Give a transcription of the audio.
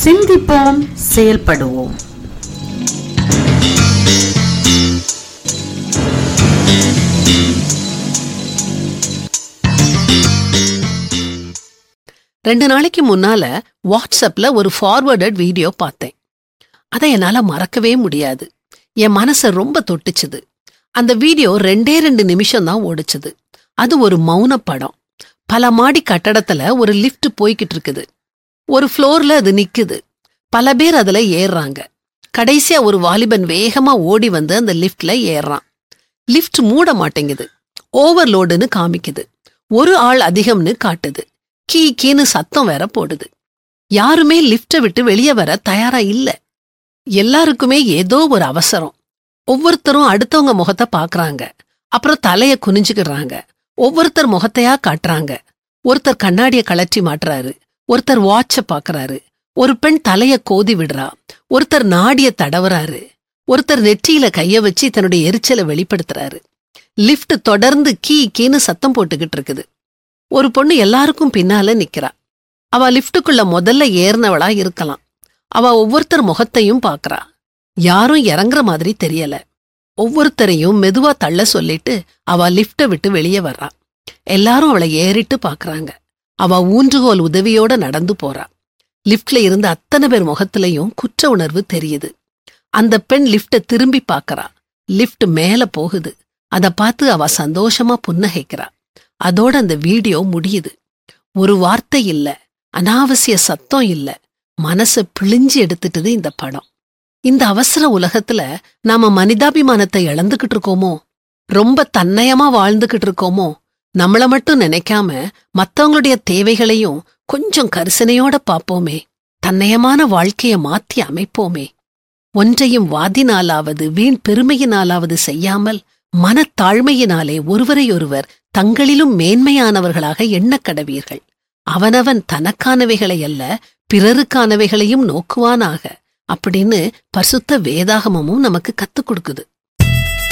சிந்திப்போம் செயல்படுவோம் ரெண்டு நாளைக்கு முன்னால வாட்ஸ்அப்ல ஒரு ஃபார்வர்டட் வீடியோ பார்த்தேன் அதை என்னால மறக்கவே முடியாது என் மனச ரொம்ப தொட்டுச்சுது அந்த வீடியோ ரெண்டே ரெண்டு நிமிஷம் தான் ஓடுச்சுது அது ஒரு மௌன படம் பல மாடி கட்டடத்துல ஒரு லிஃப்ட் போய்கிட்டு இருக்குது ஒரு ஃப்ளோர்ல அது நிக்குது பல பேர் அதுல ஏறுறாங்க கடைசியா ஒரு வாலிபன் வேகமா ஓடி வந்து அந்த லிஃப்ட்ல ஏறுறான் லிஃப்ட் மூட மாட்டேங்குது ஓவர்லோடுன்னு காமிக்குது ஒரு ஆள் அதிகம்னு காட்டுது கீ கீன்னு சத்தம் வேற போடுது யாருமே லிஃப்ட விட்டு வெளியே வர தயாரா இல்ல எல்லாருக்குமே ஏதோ ஒரு அவசரம் ஒவ்வொருத்தரும் அடுத்தவங்க முகத்தை பாக்குறாங்க அப்புறம் தலைய குனிஞ்சுக்கிடுறாங்க ஒவ்வொருத்தர் முகத்தையா காட்டுறாங்க ஒருத்தர் கண்ணாடிய கழற்றி மாட்டுறாரு ஒருத்தர் வாட்ச பாக்குறாரு ஒரு பெண் தலைய கோதி விடுறா ஒருத்தர் நாடிய தடவுறாரு ஒருத்தர் நெற்றியில கைய வச்சு தன்னுடைய எரிச்சலை வெளிப்படுத்துறாரு லிஃப்ட் தொடர்ந்து கீ கீன்னு சத்தம் போட்டுக்கிட்டு இருக்குது ஒரு பொண்ணு எல்லாருக்கும் பின்னால நிக்கிறா அவ லிஃப்ட்டுக்குள்ள முதல்ல ஏறினவளா இருக்கலாம் அவ ஒவ்வொருத்தர் முகத்தையும் பாக்குறா யாரும் இறங்குற மாதிரி தெரியல ஒவ்வொருத்தரையும் மெதுவா தள்ள சொல்லிட்டு அவ லிஃப்ட விட்டு வெளியே வர்றா எல்லாரும் அவளை ஏறிட்டு பாக்குறாங்க அவ ஊன்றுகோல் உதவியோட நடந்து போறா லிஃப்ட்ல இருந்த அத்தனை பேர் முகத்திலையும் குற்ற உணர்வு தெரியுது அந்த பெண் லிஃப்ட திரும்பி பாக்கறா லிஃப்ட் மேல போகுது அத பார்த்து அவ சந்தோஷமா புன்னகைக்கிறா அதோட அந்த வீடியோ முடியுது ஒரு வார்த்தை இல்ல அனாவசிய சத்தம் இல்ல மனச பிழிஞ்சு எடுத்துட்டது இந்த படம் இந்த அவசர உலகத்துல நாம மனிதாபிமானத்தை இழந்துகிட்டு இருக்கோமோ ரொம்ப தன்னயமா வாழ்ந்துகிட்டு இருக்கோமோ நம்மள மட்டும் நினைக்காம மத்தவங்களுடைய தேவைகளையும் கொஞ்சம் கரிசனையோட பாப்போமே தன்னயமான வாழ்க்கைய மாத்தி அமைப்போமே ஒன்றையும் வாதினாலாவது வீண் பெருமையினாலாவது செய்யாமல் மனத்தாழ்மையினாலே ஒருவரையொருவர் தங்களிலும் மேன்மையானவர்களாக எண்ணக் கடவீர்கள் அவனவன் தனக்கானவைகளை அல்ல பிறருக்கானவைகளையும் நோக்குவானாக அப்படின்னு பசுத்த வேதாகமமும் நமக்கு கத்துக் கொடுக்குது